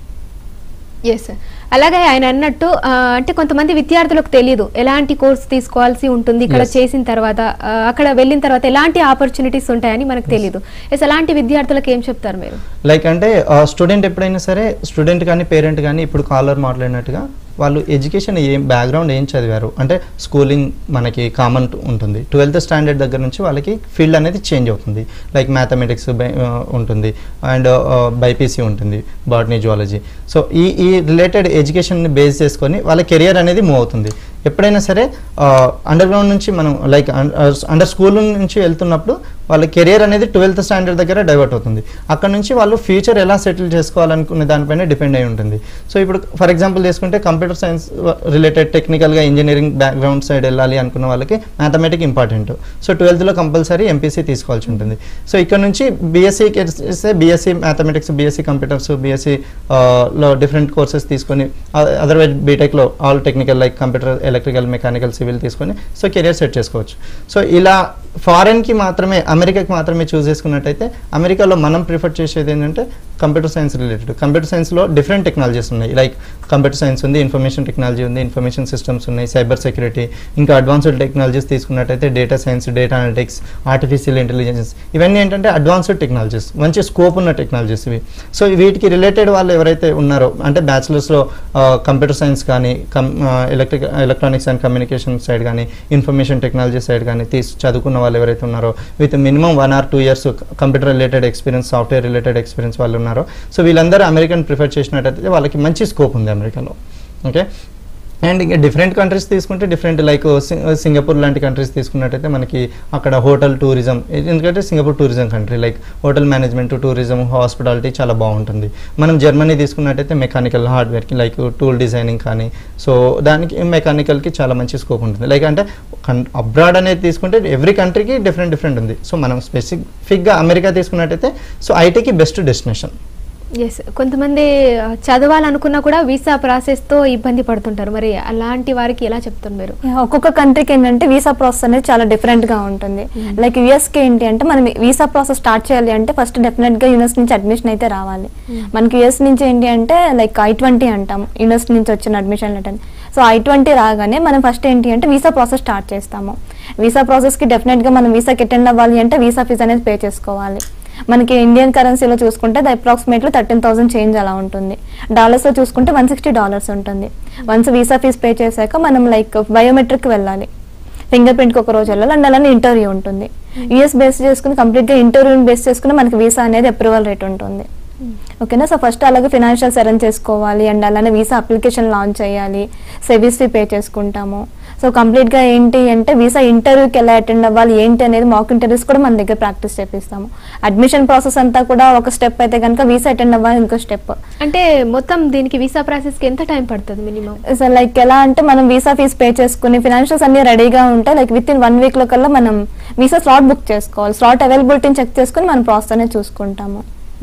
ఎస్ అలాగే ఆయన అన్నట్టు ఆ, అంటే కొంతమంది విద్యార్థులకు తెలియదు ఎలాంటి కోర్స్ తీసుకోవాల్సి ఉంటుంది ఇక్కడ Yes. చేసిన తర్వాత ఆ, అక్కడ వెళ్ళిన తర్వాత ఎలాంటి ఆపర్చునిటీస్ ఉంటాయని మనకు తెలియదు ఎస్ అలాంటి విద్యార్థులకు ఏం చెప్తారు మీరు లైక్ అంటే స్టూడెంట్ ఎప్పుడైనా సరే స్టూడెంట్ కానీ పేరెంట్ కానీ ఇప్పుడు కాలర్ మాట్లాడినట్టుగా వాళ్ళు ఎడ్యుకేషన్ ఏం బ్యాక్గ్రౌండ్ ఏం చదివారు అంటే స్కూలింగ్ మనకి కామన్ ఉంటుంది ట్వెల్త్ స్టాండర్డ్ దగ్గర నుంచి వాళ్ళకి ఫీల్డ్ అనేది చేంజ్ అవుతుంది లైక్ మ్యాథమెటిక్స్ ఉంటుంది అండ్ బైపీసీ ఉంటుంది బాటనీ జువాలజీ సో ఈ ఈ రిలేటెడ్ ఎడ్యుకేషన్ని బేస్ చేసుకొని వాళ్ళ కెరియర్ అనేది మూవ్ అవుతుంది ఎప్పుడైనా సరే అండర్ గ్రౌండ్ నుంచి మనం లైక్ అండర్ స్కూల్ నుంచి వెళ్తున్నప్పుడు వాళ్ళ కెరియర్ అనేది ట్వెల్త్ స్టాండర్డ్ దగ్గర డైవర్ట్ అవుతుంది అక్కడ నుంచి వాళ్ళు ఫ్యూచర్ ఎలా సెటిల్ చేసుకోవాలనుకునే దానిపైన డిపెండ్ అయి ఉంటుంది సో ఇప్పుడు ఫర్ ఎగ్జాంపుల్ తీసుకుంటే కంప్యూటర్ సైన్స్ రిలేటెడ్ టెక్నికల్గా ఇంజనీరింగ్ బ్యాక్గ్రౌండ్ సైడ్ వెళ్ళాలి అనుకున్న వాళ్ళకి మ్యాథమెటిక్ ఇంపార్టెంట్ సో ట్వెల్త్లో కంపల్సరీ ఎంపీసీ తీసుకోవాల్సి ఉంటుంది సో ఇక్కడ నుంచి బీఎస్సీ చేస్తే BSc mathematics BSc computers BSc లో డిఫరెంట్ కోర్సెస్ తీసుకొని అదర్వైజ్ బీటెక్లో all technical like computer electrical mechanical civil తీసుకొని సో కెరియర్ సెట్ చేసుకోవచ్చు సో ఇలా ఫారెన్కి మాత్రమే అమెరికాకి మాత్రమే చూస్ చేసుకున్నట్టయితే అమెరికాలో మనం ప్రిఫర్ చేసేది ఏంటంటే కంప్యూటర్ సైన్స్ రిలేటెడ్ కంప్యూటర్ సైన్స్లో డిఫరెంట్ టెక్నాలజీస్ ఉన్నాయి లైక్ కంప్యూటర్ సైన్స్ ఉంది ఇన్ఫర్మేషన్ టెక్నాలజీ ఉంది ఇన్ఫర్మేషన్ సిస్టమ్స్ ఉన్నాయి సైబర్ సెక్యూరిటీ ఇంకా అడ్వాన్స్డ్ టెక్నాలజీస్ తీసుకున్నట్టయితే data science data analytics artificial intelligence ఇవన్నీ ఏంటంటే అడ్వాన్స్డ్ టెక్నాలజీస్ మంచి స్కోప్ ఉన్న టెక్నాలజీస్ ఇవి సో వీటికి రిలేటెడ్ వాళ్ళు ఎవరైతే ఉన్నారో అంటే బ్యాచిలర్స్లో కంప్యూటర్ సైన్స్ కానీ కం electric electronics and communication side కానీ ఇన్ఫర్మేషన్ టెక్నాలజీ సైడ్ కానీ తీసి చదువుకున్న వాళ్ళు ఎవరైతే ఉన్నారో with minimum one or two years computer related experience software related experience వాళ్ళు ఉన్నారో సో వీళ్ళందరూ అమెరికన్ ప్రిఫర్ చేసినట్టయితే వాళ్ళకి మంచి స్కోప్ ఉంది అమెరికాలో ఓకే అండ్ ఇంకా డిఫరెంట్ కంట్రీస్ తీసుకుంటే డిఫరెంట్ లైక్ సింగపూర్ లాంటి కంట్రీస్ తీసుకున్నట్టయితే మనకి అక్కడ హోటల్ టూరిజం ఎందుకంటే Singapore tourism country like hotel management tourism hospitality చాలా బాగుంటుంది మనం జర్మనీ తీసుకున్నట్టయితే మెకానికల్ హార్డ్వేర్కి లైక్ టూల్ డిజైనింగ్ కానీ సో దానికి మెకానికల్కి చాలా మంచి స్కోప్ ఉంటుంది లైక్ అంటే అబ్రాడ్ అనేది తీసుకుంటే ఎవ్రీ కంట్రీకి డిఫరెంట్ డిఫరెంట్ ఉంది సో మనం స్పెసిఫిక్గా అమెరికా తీసుకున్నట్టయితే సో ఐటీకి బెస్ట్ డెస్టినేషన్ ఎస్ కొంతమంది ఆ, చదవాలనుకున్నా కూడా వీసా ప్రాసెస్తో ఇబ్బంది పడుతుంటారు మరి అలాంటి వారికి ఎలా చెప్తారు మీరు Yeah, ఒక్కొక్క కంట్రీకి ఏంటంటే వీసా ప్రాసెస్ అనేది చాలా డిఫరెంట్ గా ఉంటుంది లైక్ యుఎస్ కి ఏంటి అంటే మనం వీసా ప్రాసెస్ స్టార్ట్ చేయాలి అంటే ఫస్ట్ డెఫినెట్ గా యూనివర్సిటీ నుంచి అడ్మిషన్ అయితే రావాలి మనకి యుఎస్ నుంచి ఏంటి అంటే లైక్ ఐ ట్వంటీ అంటాం యూనివర్సిటీ నుంచి వచ్చిన admission letter so I twenty రాగానే మనం ఫస్ట్ ఏంటి అంటే వీసా ప్రాసెస్ స్టార్ట్ చేస్తాము వీసా ప్రాసెస్ కి డెఫినెట్ గా మనం వీసాకి అటెండ్ అవ్వాలి అంటే వీసా ఫీజు అనేది పే చేసుకోవాలి మనకి ఇండియన్ కరెన్సీలో చూసుకుంటే అది అప్రాక్సిమేట్లీ థర్టీన్ థౌసండ్ చేంజ్ అలా ఉంటుంది డాలర్స్లో చూసుకుంటే వన్ సిక్స్టీ డాలర్స్ ఉంటుంది వన్స్ వీసా ఫీజ్ పే చేశాక మనం లైక్ బయోమెట్రిక్ వెళ్ళాలి ఫింగర్ ప్రింట్కి ఒక రోజు వెళ్ళాలి అండ్ అలానే ఇంటర్వ్యూ ఉంటుంది యూఎస్ బేస్ చేసుకుని కంప్లీట్గా ఇంటర్వ్యూని బేస్ చేసుకుని మనకి వీసా అనేది అప్రూవల్ రేట్ ఉంటుంది ఓకేనా సో ఫస్ట్ అలాగే ఫినాన్షియల్స్ అరేంజ్ చేసుకోవాలి అండ్ అలానే వీసా అప్లికేషన్ లాంచ్ చేయాలి సెవిస్ ఫీ పే చేసుకుంటాము సో కంప్లీట్గా ఏంటి అంటే వీసా ఇంటర్వ్యూకి ఎలా అటెండ్ అవ్వాలి ఏంటి అనేది మాక్ ఇంటర్వ్యూస్ కూడా మన దగ్గర ప్రాక్టీస్ చేపిస్తాము అడ్మిషన్ ప్రాసెస్ అంతా కూడా ఒక స్టెప్ అయితే కనుక వీసా అటెండ్ అవ్వాలి ఇంకో స్టెప్ అంటే మొత్తం దీనికి వీసా ప్రాసెస్కి ఎంత టైం పడుతుంది మినిమం సో లైక్ ఎలా అంటే మనం వీసా ఫీజ్ పే చేసుకుని ఫినాన్షియల్స్ అన్ని రెడీగా ఉంటాయి like within one week లో కల్లా మనం వీసా స్లాట్ బుక్ చేసుకోవాలి స్లాట్ అవైలబిలిటీని చెక్ చేసుకుని మనం ప్రాసెస్ అనేది చూసుకుంటాము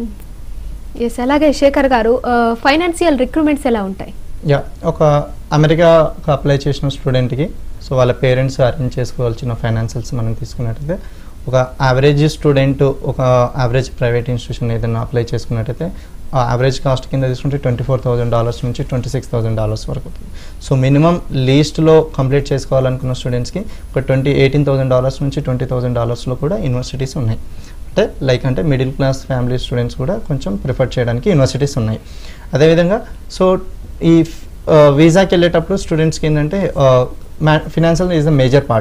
ఎస్ అలాగే శేఖర్ గారు ఫైనాన్షియల్ రిక్రూట్మెంట్స్ ఎలా ఉంటాయి యా ఒక అమెరికాకు అప్లై చేసిన స్టూడెంట్కి సో వాళ్ళ పేరెంట్స్ అరేంజ్ చేసుకోవాల్సిన ఫైనాన్షియల్స్ మనం తీసుకున్నట్టయితే ఒక యావరేజ్ స్టూడెంట్ ఒక యావరేజ్ ప్రైవేట్ ఇన్స్టిట్యూషన్ ఏదైనా అప్లై చేసుకున్నట్టయితే ఆ యావరేజ్ కాస్ట్ కింద తీసుకుంటే ట్వంటీ ఫోర్ థౌసండ్ డాలర్స్ నుంచి ట్వంటీ సిక్స్ థౌసండ్ డాలర్స్ వరకు అవుతుంది సో మినిమం లీస్ట్లో కంప్లీట్ చేసుకోవాలనుకున్న స్టూడెంట్స్కి ఒక ట్వంటీ ఎయిటీన్ థౌసండ్ డాలర్స్ నుంచి ట్వంటీ థౌసండ్ డాలర్స్లో కూడా యూనివర్సిటీస్ ఉన్నాయి అంటే లైక్ అంటే మిడిల్ క్లాస్ ఫ్యామిలీ స్టూడెంట్స్ కూడా కొంచెం ప్రిఫర్ చేయడానికి యూనివర్సిటీస్ ఉన్నాయి అదేవిధంగా సో ఈ వీసాకి వెళ్ళేటప్పుడు స్టూడెంట్స్కి ఏంటంటే financial is the major part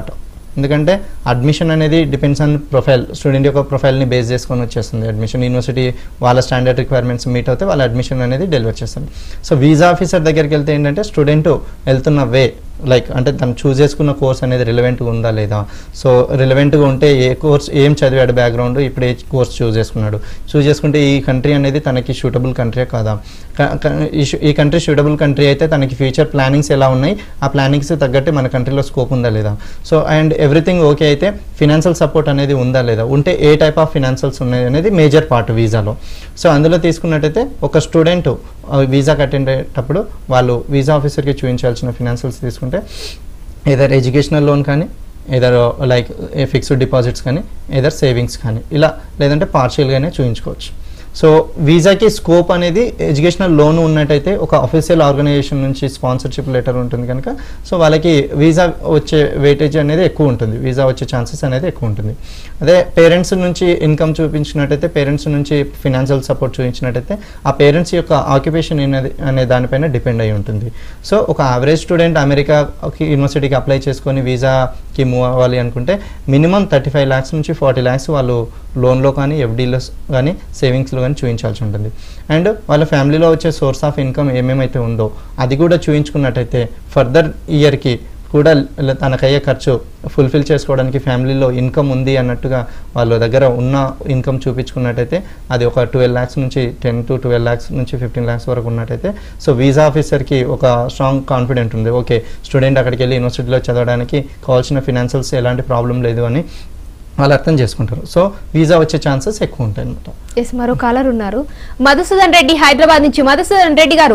ఎందుకంటే అడ్మిషన్ అనేది డిపెండ్స్ ఆన్ ప్రొఫైల్ స్టూడెంట్ యొక్క ప్రొఫైల్ని బేస్ చేసుకొని వచ్చేస్తుంది అడ్మిషన్ యూనివర్సిటీ వాళ్ళ స్టాండర్డ్ రిక్వైర్మెంట్స్ మీట్ అవుతే వాళ్ళ అడ్మిషన్ అనేది డెలివర్ చేస్తారు సో వీసా ఆఫీసర్ దగ్గరికి వెళ్తే ఏంటంటే స్టూడెంట్ వెళ్తున్న వే లైక్ అంటే తను చూస్ చేసుకున్న కోర్స్ అనేది రిలవెంట్గా ఉందా లేదా సో రిలవెంట్గా ఉంటే ఏ కోర్స్ ఏం చదివాడు బ్యాక్గ్రౌండ్ ఇప్పుడు ఏ కోర్స్ చూస్ చేసుకున్నాడు చూస్ చేసుకుంటే ఈ కంట్రీ అనేది తనకి సూటబుల్ కంట్రీ కాదా క- క- ఈ షు- ఈ కంట్రీ సూటబుల్ కంట్రీ అయితే తనకి ఫ్యూచర్ ప్లానింగ్స్ ఎలా ఉన్నాయి ఆ ప్లానింగ్స్ తగ్గట్టు మన కంట్రీలో స్కోప్ ఉందా లేదా సో అండ్ ఎవ్రీథింగ్ ఓకే అయితే ఫినాన్షియల్ సపోర్ట్ అనేది ఉందా లేదా ఉంటే ఏ టైప్ ఆఫ్ ఫినాన్షియల్స్ ఉన్నాయి అనేది మేజర్ పార్ట్ వీసాలో సో అందులో తీసుకున్నట్టయితే ఒక స్టూడెంట్ వీసా కట్టేటప్పుడు వాళ్ళు వీసా ఆఫీసర్కి చూపించాల్సిన ఫినాన్షియల్స్ తీసుకుంటే ఏదర్ ఎడ్యుకేషనల్ లోన్ కానీ ఏదర్ లైక్ ఫిక్స్డ్ డిపాజిట్స్ కానీ ఏదర్ సేవింగ్స్ కానీ ఇలా లేదంటే పార్షియల్గానే చూపించుకోవచ్చు సో వీసాకి స్కోప్ అనేది ఎడ్యుకేషనల్ లోన్ ఉన్నట్టయితే ఒక అఫీషియల్ ఆర్గనైజేషన్ నుంచి స్పాన్సర్షిప్ లెటర్ ఉంటుంది కనుక సో వాళ్ళకి వీసా వచ్చే వెయిటేజ్ అనేది ఎక్కువ ఉంటుంది వీసా వచ్చే ఛాన్సెస్ అనేది ఎక్కువ ఉంటుంది అదే పేరెంట్స్ నుంచి ఇన్కమ్ చూపించినట్టయితే పేరెంట్స్ నుంచి ఫినాన్షియల్ సపోర్ట్ చూపించినట్టయితే ఆ పేరెంట్స్ యొక్క ఆక్యుపేషన్ అనేది అనే దానిపైన డిపెండ్ అయి ఉంటుంది సో ఒక యావరేజ్ స్టూడెంట్ అమెరికాకి యూనివర్సిటీకి అప్లై చేసుకొని వీసాకి మూవ్ అవ్వాలి అనుకుంటే మినిమం థర్టీ ఫైవ్ ల్యాక్స్ నుంచి ఫార్టీ ల్యాక్స్ వాళ్ళు లోన్లో కానీ ఎఫ్డీలో కానీ సేవింగ్స్లో కానీ చూపించాల్సి ఉంటుంది అండ్ వాళ్ళ ఫ్యామిలీలో వచ్చే సోర్స్ ఆఫ్ ఇన్కమ్ ఏమేమైతే ఉందో అది కూడా చూపించుకున్నట్టయితే ఫర్దర్ ఇయర్కి కూడా ల- తనకయ్యే ఖర్చు ఫుల్ఫిల్ చేసుకోవడానికి ఫ్యామిలీలో ఇన్కమ్ ఉంది అన్నట్టుగా వాళ్ళ దగ్గర ఉన్న ఇన్కమ్ చూపించుకున్నట్టయితే అది ఒక ట్వెల్వ్ ల్యాక్స్ నుంచి టెన్ టు ట్వెల్వ్ ల్యాక్స్ నుంచి ఫిఫ్టీన్ ల్యాక్స్ వరకు ఉన్నట్టయితే సో వీసా ఆఫీసర్కి ఒక స్ట్రాంగ్ కాన్ఫిడెంట్ ఉంది ఓకే స్టూడెంట్ అక్కడికి వెళ్ళి యూనివర్సిటీలో చదవడానికి కావాల్సిన ఫినాన్షియల్స్ ఎలాంటి ప్రాబ్లం లేదు అని వాళ్ళు అర్థం చేసుకుంటారు సో వీసా వచ్చే ఛాన్సెస్ ఎక్కువ ఉంటాయి అనమాట ఎస్ మరో కాలర్ ఉన్నారు మధుసూదన్ రెడ్డి హైదరాబాద్ నుంచి మధుసూదన్ రెడ్డి గారు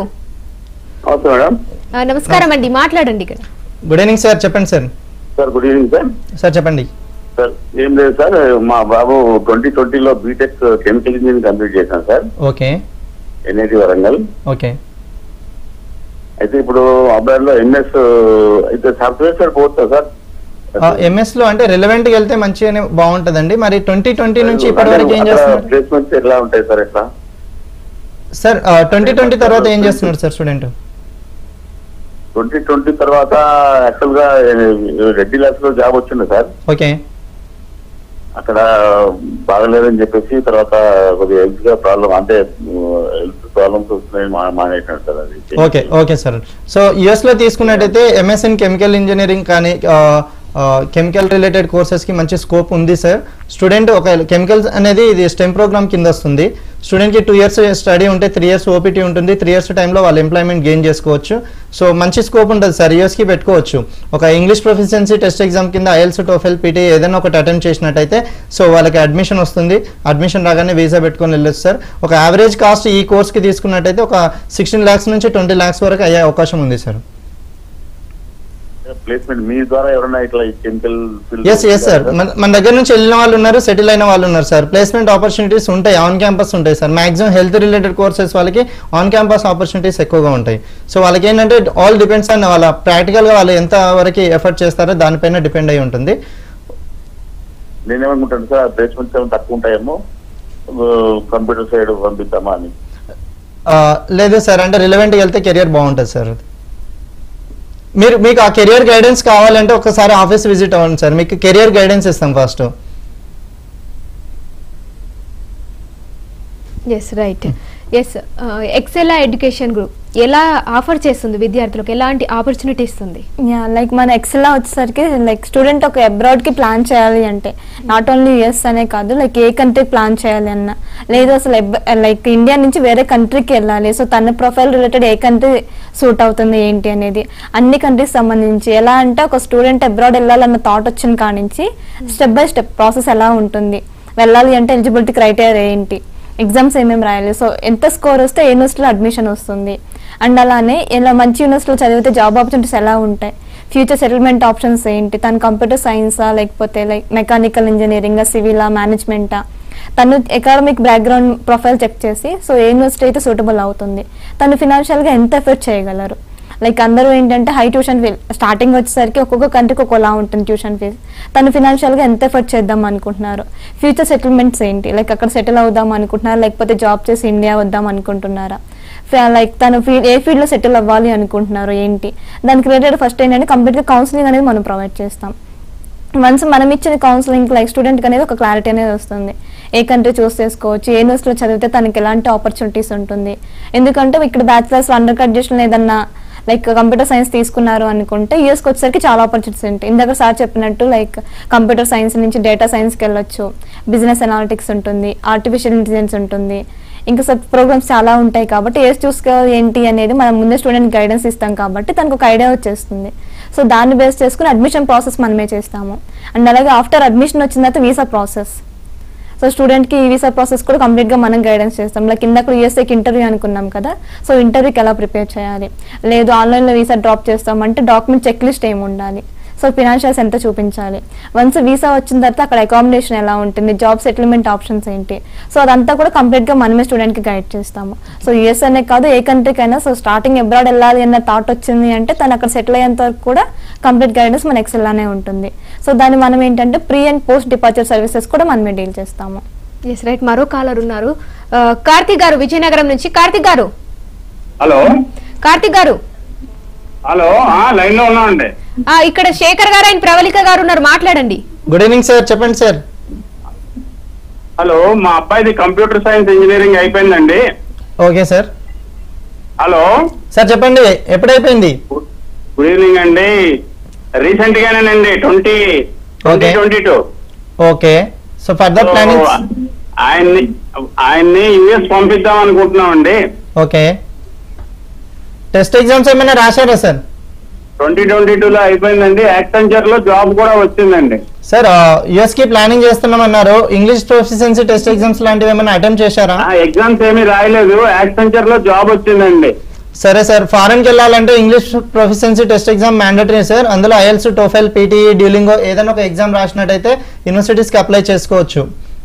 ఓకే మేడం ఆ, నమస్కారం అండి మాట్లాడండి ఇక్కడ గుడ్ ఈవినింగ్ సార్ చెప్పండి sir sir good evening sir sir చెప్పండి సార్ ఏం లేదు సార్ మా బాబు ట్వంటీ ట్వంటీలో బీటెక్ కెమికల్ ఇంజనీరింగ్ కంప్లీట్ చేశాను sir okay NIT Warangal okay అయితే ఇప్పుడు అబ్బాయిలో ఎంఎస్ అయితే సాఫ్ట్వేర్ సార్ పోతుందా సార్ ఎంఎస్లో అంటే రిలవెంట్గా వెళ్తే మంచిగానే బాగుంటుందండి మరి ట్వంటీ ట్వంటీ నుంచి ఇప్పటి వరకు ఏం చేస్తున్నారు ప్లేస్మెంట్స్ ఎలా ఉంటాయి సార్ ఎట్లా సార్ ట్వంటీ ట్వంటీ తర్వాత ఏం చేస్తున్నారు సార్ స్టూడెంట్ ట్వంటీ ట్వంటీ తర్వాత యాక్చువల్ గా రెడ్డి ల్యాబ్స్ లో జాబ్ వచ్చింది సార్ ఓకే అక్కడ బాగలేదని చెప్పేసి తర్వాత కొద్దిగా హెల్త్ గా ప్రాబ్లం అంటే హెల్త్ ప్రాబ్లమ్స్ వస్తున్నాయి మా మానేసినాడు సార్ అది ఓకే ఓకే సార్ సో యుఎస్లో తీసుకున్నట్టయితే ఎంఎస్ ఇన్ కెమికల్ ఇంజనీరింగ్ కానీ కెమికల్ రిలేటెడ్ కోర్సెస్కి మంచి స్కోప్ ఉంది సార్ స్టూడెంట్ ఒక కెమికల్స్ అనేది ఇది స్టెమ్ ప్రోగ్రామ్ కింద వస్తుంది స్టూడెంట్కి టూ ఇయర్స్ స్టడీ ఉంటే త్రీ ఇయర్స్ ఓపీటీ ఉంటుంది త్రీ ఇయర్స్ టైంలో వాళ్ళు ఎంప్లాయ్మెంట్ గెయిన్ చేసుకోవచ్చు సో మంచి స్కోప్ ఉంటుంది సార్ ఇయర్స్కి పెట్టుకోవచ్చు ఒక ఇంగ్లీష్ ప్రొఫిషియన్సీ టెస్ట్ ఎగ్జామ్ కింద ఐఎల్స్ టోఫెల్ పీటీ ఏదైనా ఒకటి అటెంప్ట్ చేసినట్టయితే సో వాళ్ళకి అడ్మిషన్ వస్తుంది అడ్మిషన్ రాగానే వీసా పెట్టుకొని వెళ్ళొచ్చు సార్ ఒక యావరేజ్ కాస్ట్ ఈ కోర్స్కి తీసుకున్నట్టయితే ఒక సిక్స్టీన్ ల్యాక్స్ నుంచి ట్వంటీ ల్యాక్స్ వరకు అయ్యే అవకాశం ఉంది సార్ ప్లేస్మెంట్ మీ ద్వారా ఎవరైనా ఇట్లా కెమికల్ ఎస్ ఎస్ సార్ మన మన దగ్గర నుంచి వెళ్ళిన వాళ్ళు ఉన్నారు సెటిల్ అయిన వాళ్ళు ఉన్నారు సార్ ప్లేస్మెంట్ ఆపర్చునిటీస్ ఉంటాయి ఆన్ క్యాంపస్ ఉంటాయి sir maximum health related courses వాళ్ళకి ఆన్ క్యాంపస్ ఆపర్చునిటీస్ ఎక్కువగా ఉంటాయి సో వాళ్ళకి ఏంటంటే ఆల్ డిపెండ్స్ ఆన్ వాళ్ళ ప్రాక్టికల్గా వాళ్ళు ఎంత వరకు ఎఫర్ట్ చేస్తారో దానిపైన డిపెండ్ అయి ఉంటుంది నేనేమనుకుంటాను సార్ ప్లేస్మెంట్స్ ఏమైనా తక్కువ ఉంటాయేమో కంప్యూటర్ సైడ్ పంపిద్దామా అని ఆ, లేదు సార్ అంటే రిలవెంట్గా వెళ్తే కెరియర్ బాగుంటుంది సార్ మీరు మీకు ఆ కెరియర్ గైడెన్స్ కావాలంటే ఒకసారి ఆఫీస్ విజిట్ అవ్వండి సార్ మీకు కెరియర్ గైడెన్స్ ఇస్తాం first yes right yes Excela education group ఎలా ఆఫర్ చేస్తుంది విద్యార్థులకు ఎలాంటి ఆపర్చునిటీ ఇస్తుంది యా లైక్ మన ఎక్సెల్ వచ్చేసరికి లైక్ స్టూడెంట్ ఒక అబ్రాడ్కి ప్లాన్ చేయాలి అంటే నాట్ ఓన్లీ యుఎస్ అనే కాదు లైక్ ఏ కంట్రీకి ప్లాన్ చేయాలి అన్న లేదు అసలు లైక్ ఇండియా నుంచి వేరే కంట్రీకి వెళ్ళాలి సో తన ప్రొఫైల్ రిలేటెడ్ ఏ కంట్రీ సూట్ అవుతుంది ఏంటి అనేది అన్ని కంట్రీస్ సంబంధించి ఎలా అంటే ఒక స్టూడెంట్ అబ్రాడ్ వెళ్ళాలన్న థాట్ వచ్చిన కానించి స్టెప్ బై స్టెప్ ప్రాసెస్ ఎలా ఉంటుంది వెళ్ళాలి అంటే ఎలిజిబిలిటీ క్రైటీరియా ఏంటి ఎగ్జామ్స్ ఏమేమి రాయాలి సో ఎంత స్కోర్ వస్తే ఏ యూనివర్సిటీలో అడ్మిషన్ వస్తుంది అండ్ అలానే ఇలా మంచి యూనివర్సిటీలో చదివితే జాబ్ ఆపర్చునిటీస్ ఎలా ఉంటాయి ఫ్యూచర్ సెటిల్మెంట్ ఆప్షన్స్ ఏంటి తను కంప్యూటర్ సైన్సా లేకపోతే లైక్ మెకానికల్ ఇంజనీరింగ్ సివిలా మేనేజ్మెంటా తను ఎకాడమిక్ బ్యాక్గ్రౌండ్ ప్రొఫైల్ చెక్ చేసి సో ఏ యూనివర్సిటీ అయితే సూటబుల్ అవుతుంది తను ఫినాన్షియల్గా ఎంత ఎఫర్ట్ చేయగలరు లైక్ అందరూ ఏంటంటే హై ట్యూషన్ ఫీ స్టార్టింగ్ వచ్చేసరికి ఒక్కొక్క కంట్రీకి ఒక్కోలా ఉంటుంది ట్యూషన్ ఫీజు తను ఫినాన్షియల్గా ఎంత ఎఫర్ట్ చేద్దాం అనుకుంటున్నారు ఫ్యూచర్ సెటిల్మెంట్స్ ఏంటి లైక్ అక్కడ సెటిల్ అవుదాం అనుకుంటున్నారా లేకపోతే జాబ్ చేసి ఇండియా వద్దాం అనుకుంటున్నారా లైక్ తను ఫీల్డ్ ఏ ఫీల్డ్లో సెటిల్ అవ్వాలి అనుకుంటున్నారు ఏంటి దానికి రిలేటెడ్ ఫస్ట్ ఏంటంటే కంప్లీట్గా కౌన్సిలింగ్ అనేది మనం ప్రొవైడ్ చేస్తాం వన్స్ మనం ఇచ్చిన కౌన్సిలింగ్ లైక్ స్టూడెంట్కి అనేది ఒక క్లారిటీ అనేది వస్తుంది ఏ కంట్రీ చూస్ చేసుకోవచ్చు ఏ యూనివర్సిటీలో చదివితే తనకి ఎలాంటి ఆపర్చునిటీస్ ఉంటుంది ఎందుకంటే ఇక్కడ బ్యాచిలర్స్ అండర్ గ్రాడ్యుయేషన్ ఏదన్నా లైక్ కంప్యూటర్ సైన్స్ తీసుకున్నారు అనుకుంటే యూఎస్కి వచ్చేసరికి చాలా ఆపర్చునిటీస్ ఉంటాయి ఇందాక సార్ చెప్పినట్టు లైక్ కంప్యూటర్ సైన్స్ నుంచి డేటా సైన్స్కి వెళ్ళొచ్చు బిజినెస్ అనాలిటిక్స్ ఉంటుంది ఆర్టిఫిషియల్ ఇంటెలిజెన్స్ ఉంటుంది ఇంకా సబ్ ప్రోగ్రామ్స్ చాలా ఉంటాయి కాబట్టి ఏది చూసుకోవాలి ఏంటి అనేది మనం ముందే స్టూడెంట్ గైడెన్స్ ఇస్తాం కాబట్టి తనకు ఒక ఐడియా వచ్చేస్తుంది సో దాన్ని బేస్ చేసుకుని అడ్మిషన్ ప్రాసెస్ మనమే చేస్తాము అండ్ అలాగే ఆఫ్టర్ అడ్మిషన్ వచ్చిన తర్వాత వీసా ప్రాసెస్ సో స్టూడెంట్కి ఈ వీసా ప్రాసెస్ కూడా కంప్లీట్గా మనం గైడెన్స్ చేస్తాం లైక్ ఇందాక యూఎస్ఏకి ఇంటర్వ్యూ అనుకున్నాం కదా సో ఇంటర్వ్యూకి ఎలా ప్రిపేర్ చేయాలి లేదు ఆన్లైన్లో వీసా డ్రాప్ చేస్తామంటే డాక్యుమెంట్ చెక్ లిస్ట్ ఏమి ఉండాలి సో ఫినాన్షియల్స్ ఎంత చూపించాలి వన్స్ వీసా వచ్చిన తర్వాత అక్కడ అకామిడేషన్ ఎలా ఉంటుంది జాబ్ సెటిల్మెంట్ ఆప్షన్స్ ఏంటి సో అదంతా కూడా కంప్లీట్గా మనమే స్టూడెంట్కి గైడ్ చేస్తాము సో యూఎస్ అనే కాదు ఏ కంట్రీకైనా సో స్టార్టింగ్ అబ్రాడ్ వెళ్ళాలి అన్న థాట్ వచ్చింది అంటే తను అక్కడ సెటిల్ అయ్యేంత వరకు కూడా కంప్లీట్ గైడెన్స్ మన ఎక్సెల్లానే ఉంటుంది సో దాన్ని మనం ఏంటంటే pre and post departure services కూడా మనమే డీల్ చేస్తాము ఎస్ రైట్ మరో కాలర్ ఉన్నారు ఆ, కార్తీక్ గారు విజయనగరం నుంచి కార్తీక్ గారు హలో కార్తీక్ గారు హలో ఆ, లైన్ లో ఉన్నామండి ఆ, ఇక్కడ శేఖర్ గారు అండ్ ప్రవళిక గారు ఉన్నారు మాట్లాడండి గుడ్ ఈవినింగ్ సార్ చెప్పండి సార్ హలో మా అబ్బాయిది కంప్యూటర్ సైన్స్ ఇంజనీరింగ్ అయిపోయిందండి ఓకే సార్ హలో సార్ చెప్పండి ఎప్పుడైపోయింది గుడ్ ఈవినింగ్ అండి రీసెంట్ గానేనండి twenty twenty Okay. Twenty two okay so further planning ఆయన్ని ఆయన్ని యుఎస్ పంపిద్దాం అనుకుంటున్నామండి ఓకే టెస్ట్ ఎగ్జామ్స్ ఏమైనా రాశారా సార్ ట్వంటీ ట్వంటీ టూ లో అయిపోయిందండి యాక్సెంచర్ లో జాబ్ కూడా వచ్చిందండి సార్ యుఎస్ కి ప్లానింగ్ చేస్తున్నామన్నారు ఇంగ్లీష్ ప్రొఫిషియన్సీ టెస్ట్ ఎగ్జామ్స్ లాంటివి ఏమైనా అటెంప్ట్ చేశారా ఆ ఎగ్జామ్స్ ఏమీ రాయలేదు యాక్సెంచర్ లో జాబ్ వచ్చిందండి సరే సార్ ఫారెన్కి వెళ్ళాలంటే English proficiency test exam mandatory sir అందులో ఐఎల్స్ టోఫెల్ పీటీఈ డ్యూలింగో ఏదైనా ఒక ఎగ్జామ్ రాసినట్టయితే యూనివర్సిటీస్కి అప్లై చేసుకోవచ్చు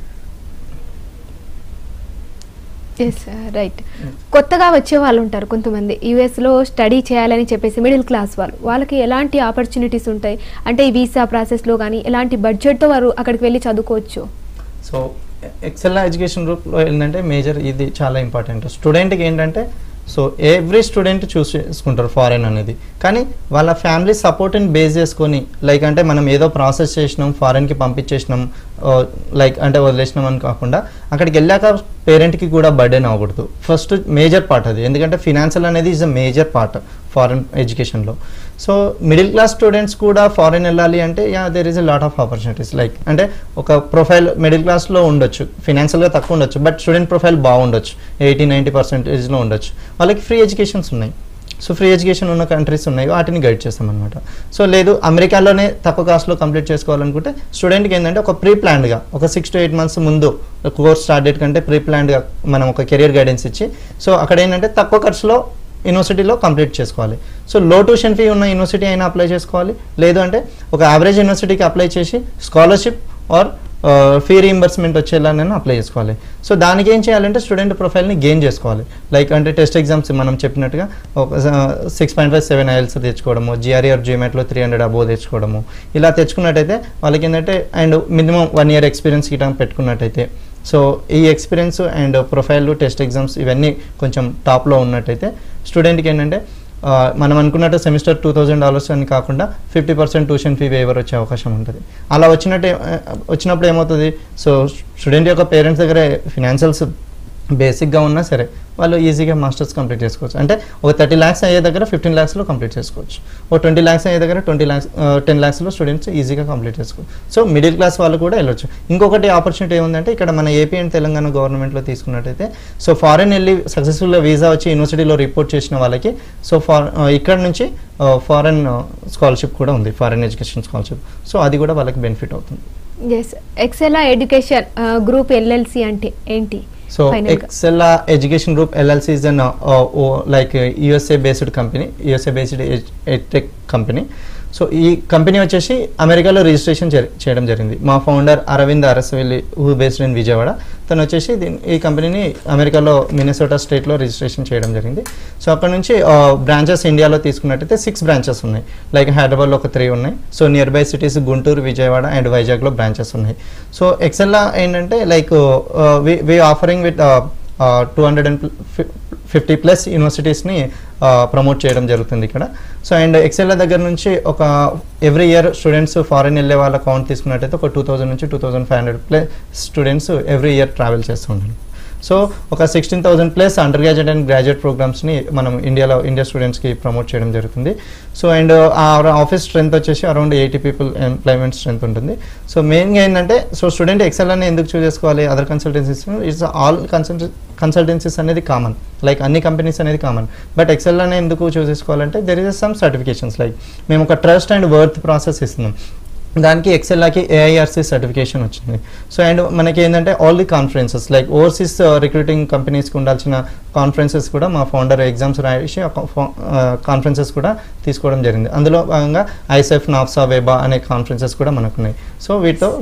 ఎస్ రైట్ కొత్తగా వచ్చే వాళ్ళు ఉంటారు కొంతమంది యుఎస్ లో స్టడీ చేయాలని చెప్పేసి మిడిల్ క్లాస్ వాళ్ళు వాళ్ళకి ఎలాంటి ఆపర్చునిటీస్ ఉంటాయి అంటే ఈ వీసా ప్రాసెస్ లో కానీ ఎలాంటి బడ్జెట్ తో వారు అక్కడికి వెళ్ళి చదువుకోవచ్చు సో ఎక్సెల్ ఎడ్యుకేషన్ గ్రూప్లో ఏంటంటే మేజర్ ఇది చాలా ఇంపార్టెంట్ స్టూడెంట్కి ఏంటంటే సో ఎవ్రీ స్టూడెంట్ చూస్ చేసుకుంటారు ఫారెన్ అనేది కానీ వాళ్ళ ఫ్యామిలీ సపోర్ట్ని బేస్ చేసుకొని లైక్ అంటే మనం ఏదో ప్రాసెస్ చేసినాం ఫారెన్కి పంపించేసినాం లైక్ అంటే వదిలేసినాం అని కాకుండా అక్కడికి వెళ్ళాక పేరెంట్కి కూడా బర్డెన్ అవ్వకూడదు ఫస్ట్ మేజర్ పార్ట్ అది ఎందుకంటే ఫినాన్షియల్ అనేది is a major part foreign ఎడ్యుకేషన్లో సో మిడిల్ క్లాస్ స్టూడెంట్స్ కూడా ఫారెన్ వెళ్ళాలి అంటే yeah there is a lot of opportunities like అంటే ఒక ప్రొఫైల్ మిడిల్ క్లాస్లో ఉండొచ్చు ఫినాన్షియల్గా తక్కువ ఉండొచ్చు బట్ స్టూడెంట్ ప్రొఫైల్ బాగుండొచ్చు ఎయిటీ నైంటీ పర్సెంటేజ్లో ఉండొచ్చు వాళ్ళకి ఫ్రీ ఎడ్యుకేషన్స్ ఉన్నాయి సో ఫ్రీ ఎడ్యుకేషన్ ఉన్న కంట్రీస్ ఉన్నాయి వాటిని గైడ్ చేస్తాం అనమాట సో లేదు అమెరికాలోనే తక్కువ కాస్ట్లో కంప్లీట్ చేసుకోవాలనుకుంటే స్టూడెంట్కి ఏంటంటే ఒక ప్రీ ప్లాన్డ్గా ఒక సిక్స్ టు ఎయిట్ మంత్స్ ముందు కోర్స్ స్టార్ట్ డేట్ కంటే ప్రీ ప్లాన్డ్గా మనం ఒక కెరియర్ గైడెన్స్ ఇచ్చి సో అక్కడ ఏంటంటే తక్కువ ఖర్చులో యూనివర్సిటీలో కంప్లీట్ చేసుకోవాలి సో లో ట్యూషన్ ఫీ ఉన్న యూనివర్సిటీ అయినా అప్లై చేసుకోవాలి లేదు అంటే ఒక యావరేజ్ యూనివర్సిటీకి అప్లై చేసి స్కాలర్షిప్ ఆర్ ఫీ రీయింబర్స్మెంట్ వచ్చేలానైనా అప్లై చేసుకోవాలి సో దానికి ఏం చేయాలంటే స్టూడెంట్ ప్రొఫైల్ని గెయిన్ చేసుకోవాలి లైక్ అంటే టెస్ట్ ఎగ్జామ్స్ మనం చెప్పినట్టుగా ఒక six point five seven IELTS తెచ్చుకోవడము జిఆర్ఈ ఆర్ జీమెట్లో త్రీ హండ్రెడ్ అబోవ్ తెచ్చుకోవడము ఇలా తెచ్చుకున్నట్టయితే వాళ్ళకి ఏంటంటే and minimum one year experience గిటం పెట్టుకున్నట్టయితే సో ఈ experience and profile test exams ఇవన్నీ కొంచెం టాప్లో ఉన్నట్టయితే స్టూడెంట్కి ఏంటంటే ఆ, మనం అనుకున్నట్టు సెమిస్టర్ టూ థౌజండ్ డాలర్స్ అని కాకుండా fifty percent tuition fee waiver వచ్చే అవకాశం ఉంటుంది అలా వచ్చినట్టు ఏ- వచ్చినప్పుడు ఏమవుతుంది సో స్టూడెంట్ యొక్క పేరెంట్స్ దగ్గర ఫినాన్షియల్స్ బేసిక్గా ఉన్నా సరే వాళ్ళు ఈజీగా మాస్టర్స్ కంప్లీట్ చేసుకోవచ్చు అంటే ఒక థర్టీ ల్యాక్స్ అయ్యే దగ్గర ఫిఫ్టీన్ ల్యాక్స్లో కంప్లీట్ చేసుకోవచ్చు ఒక ట్వంటీ ల్యాక్స్ అయ్యే దగ్గర ట్వంటీ ల్యాక్స్ టెన్ ల్యాక్స్లో స్టూడెంట్స్ ఈజీగా కంప్లీట్ చేసుకోవచ్చు సో మిడిల్ క్లాస్ వాళ్ళు కూడా వెళ్ళొచ్చు ఇంకొకటి ఆపర్చునిటీ ఏముందంటే ఇక్కడ మన ఏపీ అండ్ తెలంగాణ గవర్నమెంట్లో తీసుకున్నట్టయితే సో ఫారెన్ వెళ్ళి సక్సెస్ఫుల్గా వీసా వచ్చి యూనివర్సిటీలో రిపోర్ట్ చేసిన వాళ్ళకి సో ఫార్ ఇక్కడ నుంచి ఫారెన్ స్కాలర్షిప్ కూడా ఉంది ఫారెన్ ఎడ్యుకేషన్ స్కాలర్షిప్ సో అది కూడా వాళ్ళకి బెనిఫిట్ అవుతుంది yes Excela education group LLC అంటే ఏంటి సో Final గా. Excel education group LLC is an like USA based company USA based edtech company so ఈ కంపెనీ వచ్చేసి అమెరికాలో రిజిస్ట్రేషన్ చేయడం జరిగింది మా founder Aravind Arasavelli who based in Vijayawada తను వచ్చేసి దీని- ఈ కంపెనీని అమెరికాలో మినెసోటా స్టేట్లో రిజిస్ట్రేషన్ చేయడం జరిగింది సో అక్కడ నుంచి బ్రాంచెస్ ఇండియాలో తీసుకున్నట్టయితే సిక్స్ బ్రాంచెస్ ఉన్నాయి లైక్ హైదరాబాద్లో ఒక త్రీ ఉన్నాయి so nearby cities Guntur Vijayawada and వైజాగ్లో బ్రాంచెస్ ఉన్నాయి సో ఎక్సెల్లా ఏంటంటే like we offering with two hundred and fifty plus యూనివర్సిటీస్ని ప్రమోట్ చేయడం జరుగుతుంది ఇక్కడ సో అండ్ ఎక్సెల్ దగ్గర నుంచి ఒక ఎవ్రీ ఇయర్ స్టూడెంట్స్ ఫారెన్ వెళ్ళే వాళ్ళ కౌంట్ తీసుకున్నట్టయితే ఒక టూ థౌసండ్ నుంచి two thousand five hundred plus students every year travel చేస్తున్నారు సో ఒక sixteen thousand plus under graduate and graduate ప్రోగ్రామ్స్ని మనం ఇండియాలో ఇండియా స్టూడెంట్స్కి ప్రమోట్ చేయడం జరుగుతుంది సో అండ్ ఆ ఆఫీస్ స్ట్రెంత్ వచ్చేసి around eighty people employment strength ఉంటుంది సో మెయిన్గా ఏంటంటే సో స్టూడెంట్ ఎక్సెల్ అని ఎందుకు చూస్ చేసుకోవాలి other consultancies it's all consult consultancies అనేది కామన్ లైక్ అన్ని కంపెనీస్ అనేది కామన్ బట్ ఎక్సెల్ అనే ఎందుకు చూస్ చేసుకోవాలంటే there is some certifications like మేము ఒక ట్రస్ట్ అండ్ వర్త్ ప్రాసెస్ ఇస్తున్నాం దానికి ఎక్సెల్లాకి ఏఐఆర్సీ సర్టిఫికేషన్ వచ్చింది సో అండ్ మనకి ఏంటంటే all the conferences like overseas recruiting కంపెనీస్కి ఉండాల్సిన కాన్ఫరెన్సెస్ కూడా మా ఫౌండర్ ఎగ్జామ్స్ రాసి కాన్ఫరెన్సెస్ కూడా తీసుకోవడం జరిగింది అందులో భాగంగా ఐసెఫ్ నాప్సా వెబా అనే కాన్ఫరెన్సెస్ కూడా మనకున్నాయి సో వీటితో